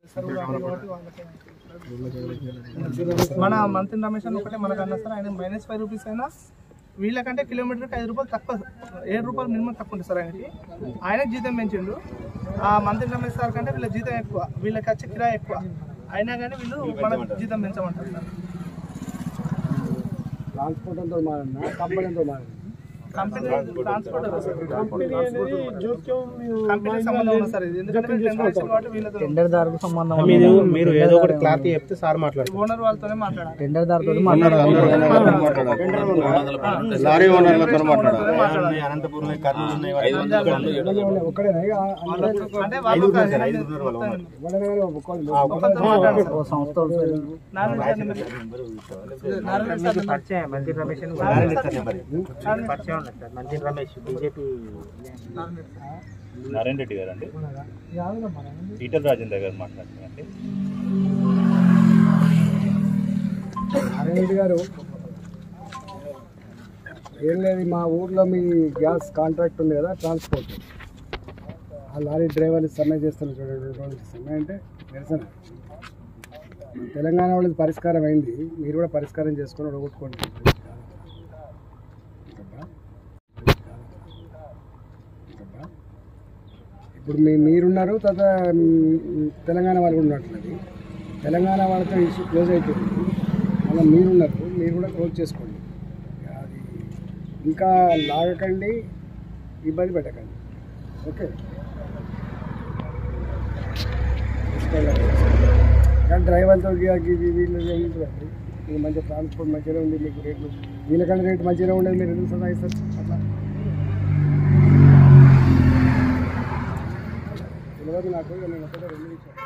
మన మంత్రి రమేష్ అని ఒకటే మనకు అన్నా సార్ ఆయన మైనస్ ఫైవ్ రూపీస్ అయినా వీళ్ళకంటే కిలోమీటర్కి ఐదు రూపాయలు తక్కువ ఏడు రూపాయలు మినిమం తక్కువ ఉంటుంది సార్ ఆయనకి ఆయనకి జీతం పెంచిండు ఆ మంత్రి రమేష్ సార్ కంటే వీళ్ళ జీతం ఎక్కువ వీళ్ళకి వచ్చే కిరాయి ఎక్కువ అయినా కానీ వీళ్ళు మన జీతం పెంచమంటారు సార్ ట్రాన్స్పోర్ట్ అంతా మారన్నా కంపెనీ అంతా మారన్నా కంపెనీ ట్రాన్స్పోర్ట్ కంపెనీ సంబంధం ఉంది సార్ ఇది ఎందుకంటే వీళ్ళు టెండర్ ఇచ్చిన కాబట్టి వీళ్ళతో టెండర్ దారుకు సంబంధం మీరు మీరు ఏదో ఒకటి క్లారిటీ చెప్తే సార్ మాట్లాడతారు ఓనర్ వాళ్ళతోనే మాట్లాడాలి టెండర్ దారుతో లారీ ఓనర్లతో మాట్లాడాలి ఒక్కడేనా ఇక అంటే వాళ్ళు ఓ సంస్థ నారాయణ సార్ పరిచయం మంత్రి రమేష్ అని పరిచయం ఉన్నది సార్ మంత్రి రమేష్ బీజేపీ నారాయణ రెడ్డి గారు అండి ఈటల రాజేంద్ర గారు మాట్లాడుతున్నారండి నారాయణ రెడ్డి గారు ఏం లేదు మా ఊర్లో మీ గ్యాస్ కాంట్రాక్ట్ ఉంది కదా ట్రాన్స్పోర్ట్ ఆ లారీ డ్రైవర్ని సమ్మె చేస్తాను చూడండి రెండు రోజులకి సమ్మె అంటే నిరసన తెలంగాణ వాళ్ళది పరిష్కారం అయింది మీరు కూడా పరిష్కారం చేసుకొని ఒడగొట్టుకోండి ఇప్పుడు మీ మీరున్నారు తర్వాత మ్, తెలంగాణ వాళ్ళు కూడా ఉన్నట్లది తెలంగాణ వాళ్ళతో ఇష్యూ క్లోజ్ అయిపోయింది మళ్ళీ మీరున్నారు మీరు కూడా క్లోజ్ చేసుకోండి అది ఇంకా లాగకండి ఇబ్బంది పెట్టకండి ఓకే కానీ డ్రైవర్తో వీళ్ళు ఎందుకండి మీకు మంచి ట్రాన్స్పోర్ట్ మంచిగా ఉంది మీకు రేట్లు వీళ్ళకంటే రేట్ మంచిగా ఉండదు మీరు ఎందుకు సదాయిస్తారు అట్లా తెలియదు నాకు నేను ఒకటే రెండు నిమిషాలు